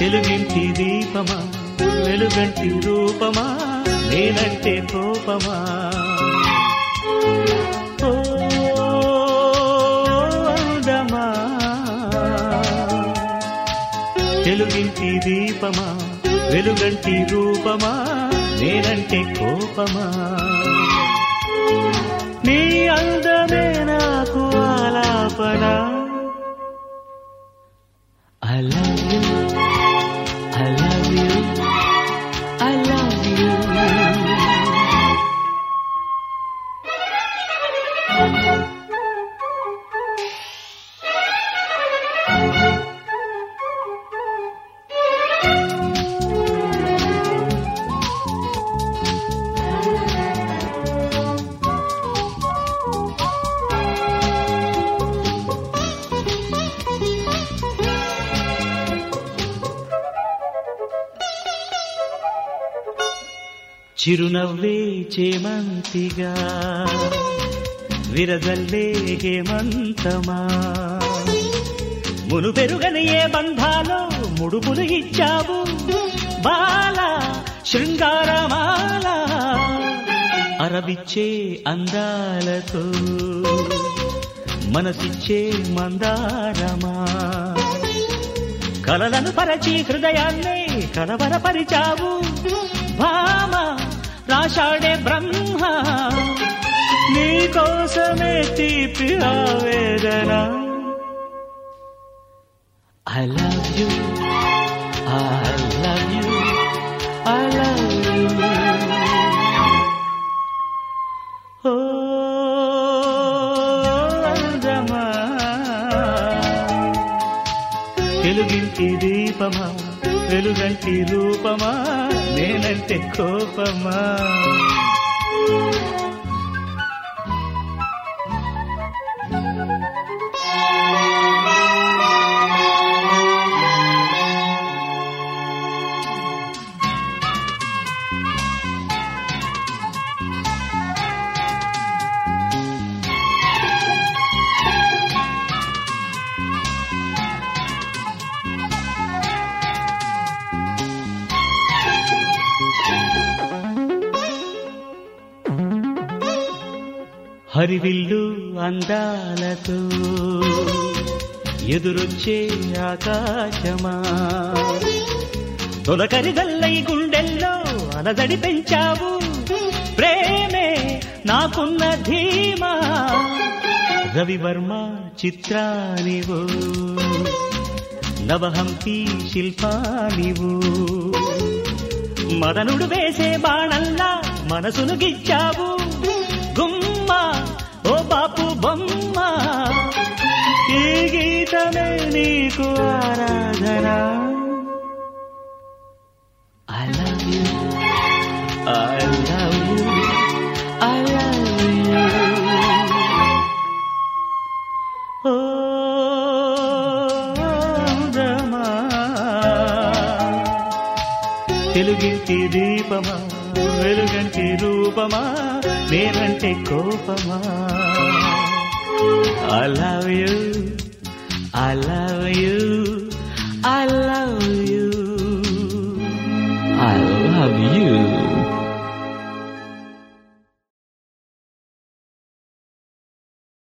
తెలుగింటి దీపమా వెలుగంటి రూపమా నేనంటే కోపమా ఓ అందమా తెలుగింటి దీపమా వెలుగంటి రూపమా నేనంటే కోపమా నీ అందమే నాకు ఆలాపన I love you, I love you, I love you. చిరునవ్వే చేమంతిగా విరజల్లే హేమంతమా మును పెరుగని ఏ బంధాలో ముడుపులు ఇచ్చావు బాల శృంగారమాల అరవిచ్చే అందాలతో మనసిచ్చే మందారమా కలలను పరచి హృదయాన్నే కలవరపరిచావు భామ రాశాడే బ్రహ్మ నీకోసమే తీపి ఆవేదన I love you I love you I love you ఓ అందమా తెలుగింటి దీపమా వెలుగంటి రూపమా నేనంటే కోపమా హరివిల్లు అందాలతో ఎదురొచ్చే ఆకాశమా తొలకరిదల్లై గుండెల్లో అలదడి పెంచావు ప్రేమే నాకున్న ధీమా రవివర్మ చిత్రానివో నవహంపి శిల్పానివో మదనుడు వేసే బాణల్లా మనసును గిచ్చావు గుమ్మ ఓ బాపు బొమ్మ ఈ గీతమే నీకు ఆరాధన I love you I love you I love you ఓ రమా తెలుగింటి దీపమా వెలుగంటి రూపమా నేనంటే కోపమా I love you I love you I love you I love you.